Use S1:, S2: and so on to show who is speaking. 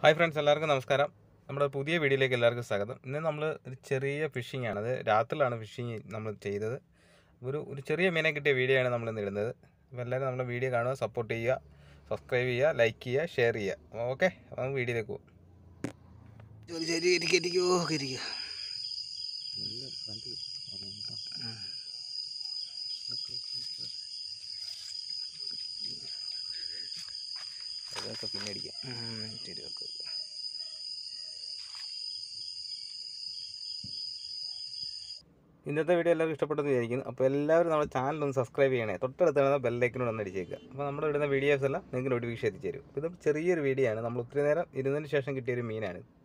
S1: hi friends എല്ലാവർക്കും നമസ്കാരം നമ്മുടെ പുതിയ വീഡിയോയിലേക്ക് എല്ലാവർക്കും സ്വാഗതം ഇന്ന് നമ്മൾ ഒരു ചെറിയ ഫിഷിംഗ് ആണ് അത് രാത്രിയിലാണ് ഫിഷിംഗ് നമ്മൾ ചെയ്തത് ഒരു ഒരു ചെറിയ മീനെ കിട്ടിയ വീഡിയോ ആണ് നമ്മൾ ഇന്ന് ഇടുന്നത് അപ്പോൾ എല്ലാവരും നമ്മുടെ വീഡിയോ കാണുക സപ്പോർട്ട് ചെയ്യുക സബ്സ്ക്രൈബ് ചെയ്യുക ലൈക്ക് ചെയ്യുക ഷെയർ ചെയ്യുക ഓക്കെ നമുക്ക് വീഡിയോയിലേക്ക് പോകും
S2: ജോലി ശരി ഇരിക്കുക ഇരിക്കുമോ ഇരിക്കുക
S1: അതൊക്കെ പിന്നെ അടിക്കാം
S2: ശരി ഓക്കെ
S1: ഇന്നത്തെ വീഡിയോ എല്ലാവർക്കും ഇഷ്ടപ്പെട്ടെന്ന് വിചാരിക്കുന്നു അപ്പോൾ എല്ലാവരും നമ്മുടെ ചാനൽ ഒന്ന് സബ്സ്ക്രൈബ് ചെയ്യണേ തൊട്ടടുത്ത് കാണുന്ന ബെല്ലൈക്കനോട് ഒന്ന് അടിച്ചേക്കുക അപ്പോൾ നമ്മൾ ഇടുന്ന വീഡിയോസ് എല്ലാം നിങ്ങൾക്ക് നോട്ടിഫിക്കേഷൻ എത്തിച്ചേരും അപ്പോൾ ഇത് ചെറിയൊരു വീഡിയോ ആണ് നമ്മൾ ഒത്തിരി നേരം ഇരുന്നതിന് ശേഷം കിട്ടിയ ഒരു മീനാണ്